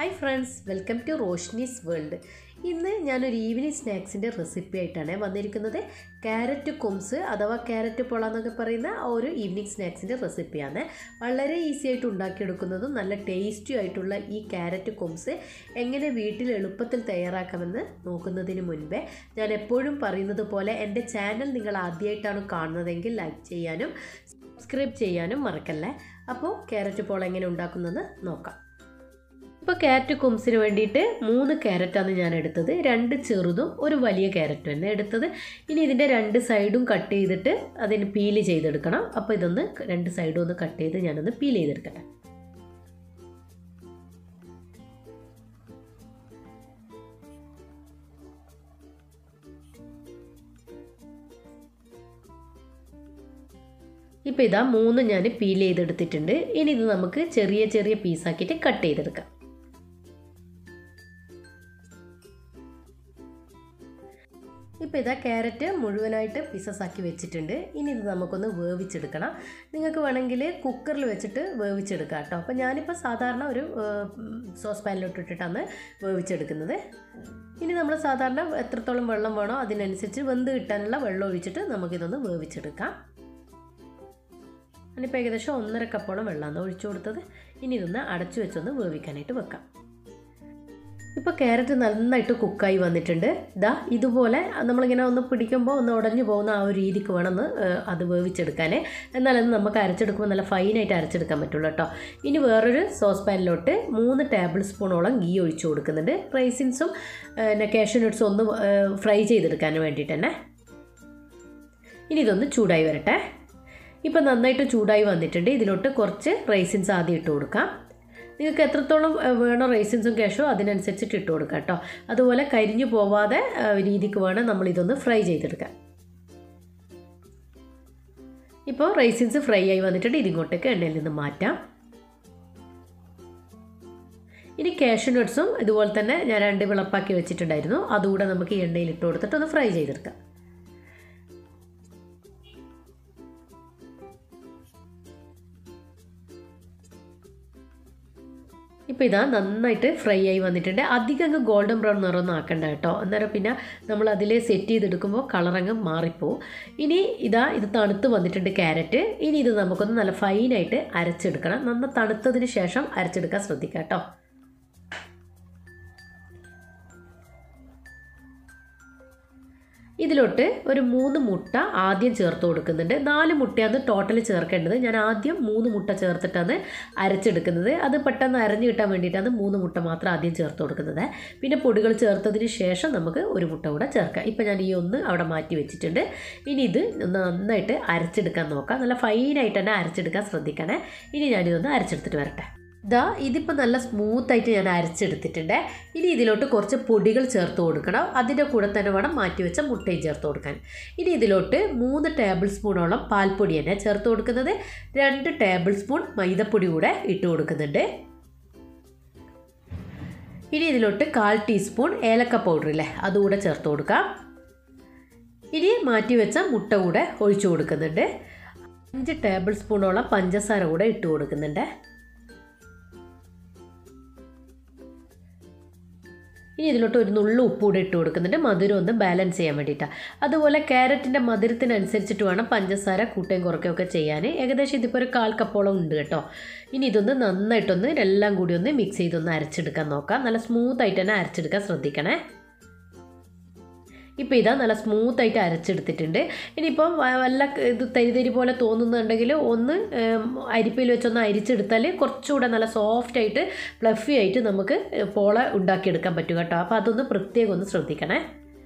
hi friends welcome to Roshni's world ഇന്ന് ഞാനൊരു evening സ്നാക്സിൻ്റെ recipe ആയിട്ടാണ് വന്നിരിക്കുന്നത് ക്യാരറ്റ് കുംസ് അഥവാ ക്യാരറ്റ് പൊള എന്നൊക്കെ പറയുന്ന ആ ഒരു ഈവനിങ് സ്നാക്സിൻ്റെ റെസിപ്പിയാണ് വളരെ ഈസി ആയിട്ട് ഉണ്ടാക്കിയെടുക്കുന്നതും നല്ല ടേസ്റ്റി ആയിട്ടുള്ള ഈ ക്യാരറ്റ് കുംസ് എങ്ങനെ വീട്ടിൽ എളുപ്പത്തിൽ തയ്യാറാക്കാമെന്ന് നോക്കുന്നതിന് മുൻപേ ഞാൻ എപ്പോഴും പറയുന്നത് പോലെ എൻ്റെ ചാനൽ നിങ്ങൾ ആദ്യമായിട്ടാണ് കാണുന്നതെങ്കിൽ ലൈക്ക് ചെയ്യാനും സബ്സ്ക്രൈബ് ചെയ്യാനും മറക്കല്ലേ അപ്പോൾ ക്യാരറ്റ് പോള എങ്ങനെ ഉണ്ടാക്കുന്നത് നോക്കാം ഇപ്പോൾ ക്യാരറ്റ് കുംസിന് വേണ്ടിയിട്ട് മൂന്ന് ക്യാരറ്റാണ് ഞാൻ എടുത്തത് രണ്ട് ചെറുതും ഒരു വലിയ ക്യാരറ്റും തന്നെ എടുത്തത് ഇനി ഇതിൻ്റെ രണ്ട് സൈഡും കട്ട് ചെയ്തിട്ട് അതിന് പീല് ചെയ്തെടുക്കണം അപ്പോൾ ഇതൊന്ന് രണ്ട് സൈഡും ഒന്ന് കട്ട് ചെയ്ത് ഞാനൊന്ന് പീൽ ചെയ്തെടുക്കട്ടെ ഇപ്പോൾ ഇതാ മൂന്ന് ഞാൻ പീൽ ചെയ്തെടുത്തിട്ടുണ്ട് ഇനി ഇത് നമുക്ക് ചെറിയ ചെറിയ പീസാക്കിയിട്ട് കട്ട് ചെയ്തെടുക്കാം ഇപ്പോൾ ഇതാ ക്യാരറ്റ് മുഴുവനായിട്ട് പീസസ് ആക്കി വെച്ചിട്ടുണ്ട് ഇനി ഇത് നമുക്കൊന്ന് വേവിച്ചെടുക്കണം നിങ്ങൾക്ക് വേണമെങ്കിൽ കുക്കറിൽ വെച്ചിട്ട് വേവിച്ചെടുക്കാം കേട്ടോ അപ്പോൾ ഞാനിപ്പോൾ സാധാരണ ഒരു സോസ് പാനിലോട്ട് ഇട്ടിട്ടാണ് വേവിച്ചെടുക്കുന്നത് ഇനി നമ്മൾ സാധാരണ എത്രത്തോളം വെള്ളം വേണോ അതിനനുസരിച്ച് വെന്ത് കിട്ടാനുള്ള വെള്ളം ഒഴിച്ചിട്ട് നമുക്കിതൊന്ന് വേവിച്ചെടുക്കാം ഞാനിപ്പോൾ ഏകദേശം ഒന്നര കപ്പോളം വെള്ളമാണ് ഒഴിച്ചു കൊടുത്തത് ഇനി ഇതൊന്ന് അടച്ചു വെച്ചൊന്ന് വേവിക്കാനായിട്ട് വെക്കാം ഇപ്പോൾ ക്യാരറ്റ് നന്നായിട്ട് കുക്കായി വന്നിട്ടുണ്ട് ഇതാ ഇതുപോലെ നമ്മളിങ്ങനെ ഒന്ന് പിടിക്കുമ്പോൾ ഒന്ന് ഉടഞ്ഞു പോകുന്ന ആ ഒരു രീതിക്ക് വേണം ഒന്ന് അത് വേവിച്ചെടുക്കാൻ എന്നാലത് നമുക്ക് അരച്ചെടുക്കുമ്പോൾ നല്ല ഫൈനായിട്ട് അരച്ചെടുക്കാൻ പറ്റുള്ളൂ കേട്ടോ ഇനി വേറൊരു സോസ് പാനിലോട്ട് മൂന്ന് ടേബിൾ സ്പൂണോളം ഗീ ഒഴിച്ചു കൊടുക്കുന്നുണ്ട് റൈസിൻസും പിന്നെ കാഷ്യനട്ട്സും ഒന്ന് ഫ്രൈ ചെയ്തെടുക്കാൻ വേണ്ടിയിട്ട് തന്നെ ഇനി ഇതൊന്ന് ചൂടായി വരട്ടെ ഇപ്പോൾ നന്നായിട്ട് ചൂടായി വന്നിട്ടുണ്ട് ഇതിലോട്ട് കുറച്ച് റൈസിൻസ് ആദ്യം ഇട്ട് കൊടുക്കാം നിങ്ങൾക്ക് എത്രത്തോളം വേണോ റൈസിൻസും ക്യാഷോ അതിനനുസരിച്ചിട്ട് ഇട്ട് കൊടുക്കാം കേട്ടോ അതുപോലെ കരിഞ്ഞു പോവാതെ രീതിക്ക് വേണം നമ്മളിതൊന്ന് ഫ്രൈ ചെയ്തെടുക്കാൻ ഇപ്പോൾ റൈസിൻസ് ഫ്രൈ ആയി വന്നിട്ടുണ്ട് ഇതിങ്ങോട്ടേക്ക് എണ്ണയിൽ നിന്ന് മാറ്റാം ഇനി കാഷ്യൂ നട്ട്സും ഇതുപോലെ തന്നെ ഞാൻ രണ്ട് വിളപ്പാക്കി വെച്ചിട്ടുണ്ടായിരുന്നു അതുകൂടെ നമുക്ക് ഈ എണ്ണയിൽ ഇട്ട് കൊടുത്തിട്ട് ഒന്ന് ഫ്രൈ ചെയ്തെടുക്കാം ഇപ്പോൾ ഇതാ നന്നായിട്ട് ഫ്രൈ ആയി വന്നിട്ടുണ്ട് അധികം അങ്ങ് ഗോൾഡൻ ബ്രൗൺ നിറമൊന്നും ആക്കണ്ട കേട്ടോ അന്നേരം പിന്നെ നമ്മൾ അതിൽ സെറ്റ് ചെയ്തെടുക്കുമ്പോൾ കളറങ്ങ് മാറിപ്പോവും ഇനി ഇതാ ഇത് തണുത്ത് വന്നിട്ടുണ്ട് ക്യാരറ്റ് ഇനി ഇത് നമുക്കൊന്ന് നല്ല ഫൈനായിട്ട് അരച്ചെടുക്കണം നന്ന തണുത്തതിന് ശേഷം അരച്ചെടുക്കാൻ ശ്രദ്ധിക്കാം കേട്ടോ ഇതിലോട്ട് ഒരു മൂന്ന് മുട്ട ആദ്യം ചേർത്ത് കൊടുക്കുന്നുണ്ട് നാല് മുട്ടയാണ് ടോട്ടൽ ചേർക്കേണ്ടത് ഞാൻ ആദ്യം മൂന്ന് മുട്ട ചേർത്തിട്ടാണ് അരച്ചെടുക്കുന്നത് അത് പെട്ടെന്ന് അരഞ്ഞു കിട്ടാൻ വേണ്ടിയിട്ടാണ് മൂന്ന് മുട്ട മാത്രം ആദ്യം ചേർത്ത് കൊടുക്കുന്നത് പിന്നെ പൊടികൾ ചേർത്തതിന് ശേഷം നമുക്ക് ഒരു മുട്ട കൂടെ ചേർക്കാം ഇപ്പം ഞാൻ ഈ ഒന്ന് അവിടെ മാറ്റി വെച്ചിട്ടുണ്ട് ഇനി ഇത് നന്നായിട്ട് അരച്ചെടുക്കാൻ നോക്കാം നല്ല ഫൈനായിട്ട് തന്നെ അരച്ചെടുക്കാൻ ശ്രദ്ധിക്കണേ ഇനി ഞാനിതൊന്ന് അരച്ചെടുത്തിട്ട് വരട്ടെ ഇതാ ഇതിപ്പോൾ നല്ല സ്മൂത്തായിട്ട് ഞാൻ അരച്ചെടുത്തിട്ടുണ്ട് ഇനി ഇതിലോട്ട് കുറച്ച് പൊടികൾ ചേർത്ത് കൊടുക്കണം അതിൻ്റെ കൂടെ തന്നെ വേണം മാറ്റി വെച്ച മുട്ടയും ചേർത്ത് കൊടുക്കാൻ ഇനി ഇതിലോട്ട് മൂന്ന് ടേബിൾ സ്പൂണോളം പാൽപ്പൊടി തന്നെ ചേർത്ത് കൊടുക്കുന്നത് രണ്ട് ടേബിൾ സ്പൂൺ മൈദപ്പൊടി കൂടെ ഇട്ട് കൊടുക്കുന്നുണ്ട് ഇനി ഇതിലോട്ട് കാൽ ടീസ്പൂൺ ഏലക്ക പൗഡർ ഇല്ലേ അതുകൂടെ ചേർത്ത് കൊടുക്കാം ഇനി മാറ്റി വെച്ച മുട്ട കൂടെ ഒഴിച്ചു കൊടുക്കുന്നുണ്ട് അഞ്ച് ടേബിൾ സ്പൂണോളം പഞ്ചസാര കൂടെ ഇട്ട് കൊടുക്കുന്നുണ്ട് ഇനി ഇതിലോട്ട് ഒരു നുള്ളു ഉപ്പ് കൂടെ ഇട്ട് കൊടുക്കുന്നുണ്ട് മധുരം ഒന്ന് ബാലൻസ് ചെയ്യാൻ വേണ്ടിയിട്ടാണ് അതുപോലെ ക്യാരറ്റിൻ്റെ മധുരത്തിനനുസരിച്ചിട്ട് വേണം പഞ്ചസാര കൂട്ടുകയും കുറയ്ക്കുകയൊക്കെ ചെയ്യാൻ ഏകദേശം ഇതിപ്പോൾ ഒരു കാൽ കപ്പോളം ഉണ്ട് കേട്ടോ ഇനി ഇതൊന്ന് നന്നായിട്ടൊന്ന് എല്ലാം കൂടി ഒന്ന് മിക്സ് ചെയ്തൊന്ന് അരച്ചെടുക്കാൻ നോക്കാം നല്ല സ്മൂത്തായിട്ട് തന്നെ അരച്ചെടുക്കാൻ ശ്രദ്ധിക്കണേ ഇപ്പോൾ ഇതാ നല്ല സ്മൂത്തായിട്ട് അരച്ചെടുത്തിട്ടുണ്ട് ഇനിയിപ്പോൾ വല്ല ഇത് തരി തരി പോലെ തോന്നുന്നുണ്ടെങ്കിൽ ഒന്ന് അരിപ്പയിൽ വെച്ചൊന്ന് അരിച്ചെടുത്താൽ കുറച്ചുകൂടെ നല്ല സോഫ്റ്റായിട്ട് ഫ്ലഫി ആയിട്ട് നമുക്ക് പോള ഉണ്ടാക്കിയെടുക്കാൻ പറ്റും കേട്ടോ അപ്പോൾ അതൊന്ന് പ്രത്യേകം ഒന്ന് ശ്രദ്ധിക്കണേ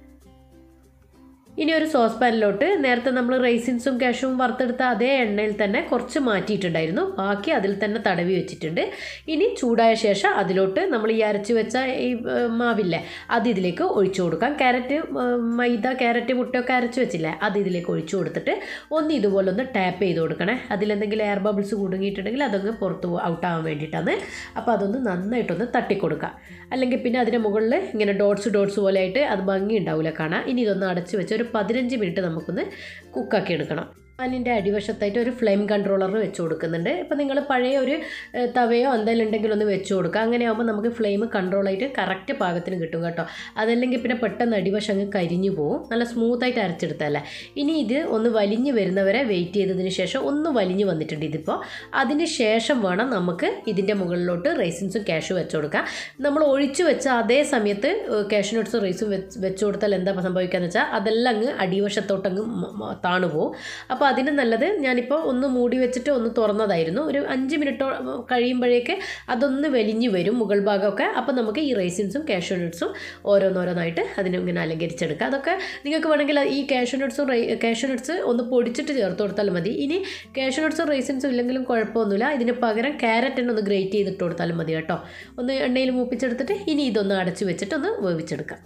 ഇനി ഒരു സോസ് പാനിലോട്ട് നേരത്തെ നമ്മൾ റൈസിൻസും കാഷും വറുത്തെടുത്ത അതേ എണ്ണയിൽ തന്നെ കുറച്ച് മാറ്റിയിട്ടുണ്ടായിരുന്നു ബാക്കി അതിൽ തന്നെ തടവി വെച്ചിട്ടുണ്ട് ഇനി ചൂടായ ശേഷം അതിലോട്ട് നമ്മൾ ഈ അരച്ച് വെച്ച ഈ മാവില്ലേ അത് ഇതിലേക്ക് ഒഴിച്ചു കൊടുക്കാം ക്യാരറ്റ് മൈദ ക്യാരറ്റ് മുട്ടയൊക്കെ അരച്ച് വെച്ചില്ലേ അത് ഇതിലേക്ക് ഒഴിച്ചു കൊടുത്തിട്ട് ഒന്ന് ഇതുപോലെ ഒന്ന് ടാപ്പ് ചെയ്ത് കൊടുക്കണേ അതിലെന്തെങ്കിലും എയർ ബബിൾസ് കുടുങ്ങിയിട്ടുണ്ടെങ്കിൽ അതങ്ങ് പുറത്ത് ഔട്ടാകാൻ വേണ്ടിയിട്ടാണ് അപ്പോൾ അതൊന്ന് നന്നായിട്ടൊന്ന് തട്ടിക്കൊടുക്കുക അല്ലെങ്കിൽ പിന്നെ അതിൻ്റെ മുകളിൽ ഇങ്ങനെ ഡോട്ട്സ് ഡോട്ട്സ് പോലെ ആയിട്ട് അത് ഭംഗി ഉണ്ടാവില്ല കാണാം ഇനി ഇതൊന്ന് അടച്ച് വെച്ച് ഒരു പതിനഞ്ച് മിനിറ്റ് നമുക്കൊന്ന് കുക്കാക്കി എടുക്കണം അതിൻ്റെ അടിവശത്തായിട്ട് ഒരു ഫ്ലെയിം കൺട്രോളർ വെച്ച് കൊടുക്കുന്നുണ്ട് ഇപ്പോൾ നിങ്ങൾ പഴയ ഒരു ഏഹ്, തവയോ എന്തെങ്കിലും ഉണ്ടെങ്കിൽ ഒന്ന് വെച്ച് കൊടുക്കുക അങ്ങനെ ആകുമ്പോൾ നമുക്ക് ഫ്ലെയിം കൺട്രോളായിട്ട് കറക്റ്റ് പാകത്തിന് കിട്ടും കേട്ടോ അതല്ലെങ്കിൽ പിന്നെ പെട്ടെന്ന് അടിവശം അങ്ങ് കരിഞ്ഞു പോകും നല്ല സ്മൂത്തായിട്ട് അരച്ചെടുത്തല്ലേ ഇനി ഇത് ഒന്ന് വലിഞ്ഞ് വരുന്നവരെ വെയിറ്റ് ചെയ്തതിന് ശേഷം ഒന്ന് വലിഞ്ഞ് വന്നിട്ടുണ്ട് ഇതിപ്പോൾ അതിന് ശേഷം വേണം നമുക്ക് ഇതിൻ്റെ മുകളിലോട്ട് റൈസിൻസും ക്യാഷും വെച്ച് കൊടുക്കാം നമ്മൾ ഒഴിച്ചു വെച്ച അതേ സമയത്ത് ക്യാഷ് നട്ട്സും റൈസും വെച്ച് വെച്ച് കൊടുത്താൽ എന്താ സംഭവിക്കാന്ന് വെച്ചാൽ അതെല്ലാം അങ്ങ് അടിവശത്തോട്ടങ്ങ് മ- മ- താണു പോകും അപ്പോൾ അതിന് നല്ലത് ഞാനിപ്പോൾ ഒന്ന് മൂടി വെച്ചിട്ട് ഒന്ന് തുറന്നതായിരുന്നു ഒരു അഞ്ച് മിനിറ്റോ കഴിയുമ്പോഴേക്ക് അതൊന്ന് വലിഞ്ഞു വരും മുകൾ ഭാഗമൊക്കെ അപ്പോൾ നമുക്ക് ഈ റൈസിൻസും ക്യാഷ് നട്ട്സും ഓരോന്നോരോന്നായിട്ട് അതിനെ ഇങ്ങനെ അലങ്കരിച്ചെടുക്കാം അതൊക്കെ നിങ്ങൾക്ക് വേണമെങ്കിൽ ഈ ക്യാഷ് നട്ട്സും റൈ ക്യാഷ് നട്ട്സ് ഒന്ന് പൊടിച്ചിട്ട് ചേർത്ത് കൊടുത്താൽ മതി ഇനി ക്യാഷ് നട്ട്സും റൈസിൻസും ഇല്ലെങ്കിലും കുഴപ്പമൊന്നുമില്ല ഇതിന് പകരം ക്യാരറ്റിന് ഒന്ന് ഗ്രേറ്റ് ചെയ്തിട്ട് കൊടുത്താലും മതി കേട്ടോ ഒന്ന് എണ്ണയിൽ മൂപ്പിച്ചെടുത്തിട്ട് ഇനി ഇതൊന്ന് അടച്ചു വെച്ചിട്ട് ഒന്ന് വേവിച്ചെടുക്കാം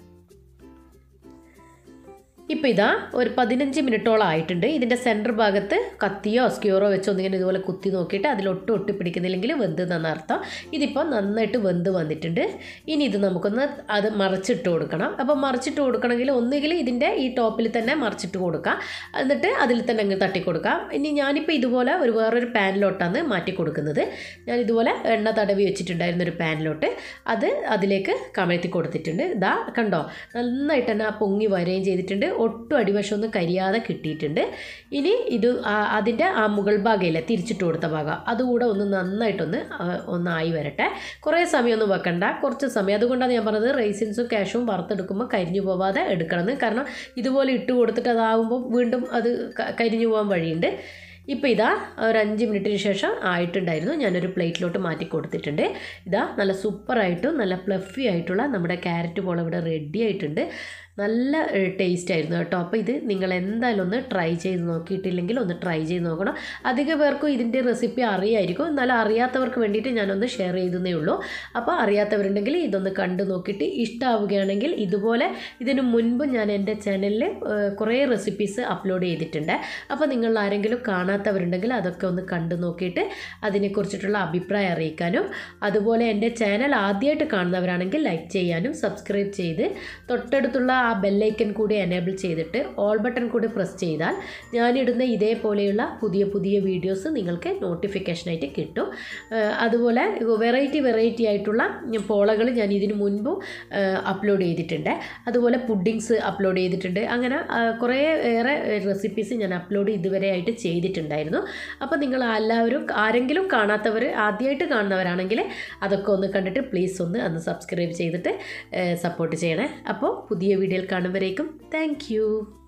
ഇപ്പോൾ ഇതാ ഒരു പതിനഞ്ച് മിനിറ്റോളം ആയിട്ടുണ്ട് ഇതിൻ്റെ സെൻറ്റർ ഭാഗത്ത് കത്തിയോ സ്ക്യൂറോ വെച്ചോ ഒന്നിങ്ങനെ ഇതുപോലെ കുത്തി നോക്കിയിട്ട് അതിലൊട്ടും ഒട്ടി പിടിക്കുന്നില്ലെങ്കിൽ വെന്ത് നന്നർത്ഥം ഇതിപ്പോൾ നന്നായിട്ട് വെന്ത് വന്നിട്ടുണ്ട് ഇനി ഇത് നമുക്കൊന്ന് അത് മറിച്ചിട്ട് കൊടുക്കണം അപ്പോൾ മറിച്ചിട്ട് കൊടുക്കണമെങ്കിൽ ഒന്നുകിൽ ഇതിൻ്റെ ഈ ടോപ്പിൽ തന്നെ മറിച്ചിട്ട് കൊടുക്കാം എന്നിട്ട് അതിൽ തന്നെ അങ്ങ് തട്ടി കൊടുക്കാം ഇനി ഞാനിപ്പോൾ ഇതുപോലെ ഒരു വേറൊരു പാനിലോട്ടാണ് മാറ്റി കൊടുക്കുന്നത് ഞാൻ ഇതുപോലെ എണ്ണ തടവി വെച്ചിട്ടുണ്ടായിരുന്ന ഒരു പാനിലോട്ട് അത് അതിലേക്ക് കമഴ്ത്തി കൊടുത്തിട്ടുണ്ട് ഇതാ കണ്ടോ നന്നായിട്ട് തന്നെ ആ പൊങ്ങി വരികയും ചെയ്തിട്ടുണ്ട് ഒട്ടും അടിവശമൊന്നും കരിയാതെ കിട്ടിയിട്ടുണ്ട് ഇനി ഇത് ആ- അതിൻ്റെ ആ മുകൾ ഭാഗമില്ല തിരിച്ചിട്ട് കൊടുത്ത ഭാഗം അതുകൂടെ ഒന്ന് നന്നായിട്ടൊന്ന് ആ, ഒന്നായി വരട്ടെ കുറേ സമയമൊന്നും വെക്കണ്ട കുറച്ച് സമയം അതുകൊണ്ടാണ് ഞാൻ പറഞ്ഞത് റൈസിൻസും ക്യാഷും വറുത്തെടുക്കുമ്പോൾ കരിഞ്ഞു പോവാതെ എടുക്കണമെന്ന് കാരണം ഇതുപോലെ ഇട്ട് കൊടുത്തിട്ട് അതാവുമ്പോൾ വീണ്ടും അത് ക- കരിഞ്ഞു പോകാൻ വഴിയുണ്ട് ഇപ്പോൾ ഇതാ ഒരു അഞ്ച് മിനിറ്റിന് ശേഷം ആയിട്ടുണ്ടായിരുന്നു ഞാനൊരു പ്ലേറ്റിലോട്ട് മാറ്റി കൊടുത്തിട്ടുണ്ട് ഇതാ നല്ല സൂപ്പറായിട്ടും നല്ല ഫ്ലഫി ആയിട്ടുള്ള നമ്മുടെ ക്യാരറ്റ് പോൾ ഇവിടെ റെഡി ആയിട്ടുണ്ട് നല്ല ടേസ്റ്റ് ആയിരുന്നു കേട്ടോ അപ്പോൾ ഇത് നിങ്ങൾ എന്തായാലും ഒന്ന് ട്രൈ ചെയ്ത് നോക്കിയിട്ടില്ലെങ്കിൽ ഒന്ന് ട്രൈ ചെയ്ത് നോക്കണം അധിക പേർക്കും ഇതിൻ്റെ റെസിപ്പി അറിയായിരിക്കും എന്നാലും അറിയാത്തവർക്ക് വേണ്ടിയിട്ട് ഞാനൊന്ന് ഷെയർ ചെയ്തതേ ഉള്ളൂ അപ്പോൾ അറിയാത്തവരുണ്ടെങ്കിൽ ഇതൊന്ന് കണ്ടു നോക്കിയിട്ട് ഇഷ്ടമാവുകയാണെങ്കിൽ ഇതുപോലെ ഇതിന് മുൻപ് ഞാൻ എൻ്റെ ചാനലിൽ കുറേ റെസിപ്പീസ് അപ്ലോഡ് ചെയ്തിട്ടുണ്ട് അപ്പോൾ നിങ്ങൾ ആരെങ്കിലും കാണാത്തവരുണ്ടെങ്കിൽ അതൊക്കെ ഒന്ന് കണ്ടു നോക്കിയിട്ട് അതിനെക്കുറിച്ചിട്ടുള്ള അഭിപ്രായം അറിയിക്കാനും അതുപോലെ എൻ്റെ ചാനൽ ആദ്യമായിട്ട് കാണുന്നവരാണെങ്കിൽ ലൈക്ക് ചെയ്യാനും സബ്സ്ക്രൈബ് ചെയ്ത് തൊട്ടടുത്തുള്ള ആ ബെല്ലൈക്കൻ കൂടി എനേബിൾ ചെയ്തിട്ട് ഓൾ ബട്ടൺ കൂടി പ്രസ് ചെയ്താൽ ഞാനിടുന്ന ഇതേപോലെയുള്ള പുതിയ പുതിയ വീഡിയോസ് നിങ്ങൾക്ക് നോട്ടിഫിക്കേഷനായിട്ട് കിട്ടും ഏഹ് അതുപോലെ വെറൈറ്റി വെറൈറ്റി ആയിട്ടുള്ള പോളകൾ ഞാൻ ഇതിനു മുൻപും അപ്ലോഡ് ചെയ്തിട്ടുണ്ട് അതുപോലെ പുഡിങ്സ് അപ്ലോഡ് ചെയ്തിട്ടുണ്ട് അങ്ങനെ ആ, കുറേ ഏറെ റെസിപ്പീസ് ഞാൻ അപ്ലോഡ് ഇതുവരെ ആയിട്ട് ചെയ്തിട്ടുണ്ടായിരുന്നു അപ്പോൾ നിങ്ങൾ എല്ലാവരും ആരെങ്കിലും കാണാത്തവർ ആദ്യമായിട്ട് കാണുന്നവരാണെങ്കിൽ അതൊക്കെ ഒന്ന് കണ്ടിട്ട് പ്ലീസ് ഒന്ന് അന്ന് സബ്സ്ക്രൈബ് ചെയ്തിട്ട് സപ്പോർട്ട് ചെയ്യണേ അപ്പോൾ പുതിയ വീഡിയോയിൽ കാണുമ്പോഴേക്കും താങ്ക്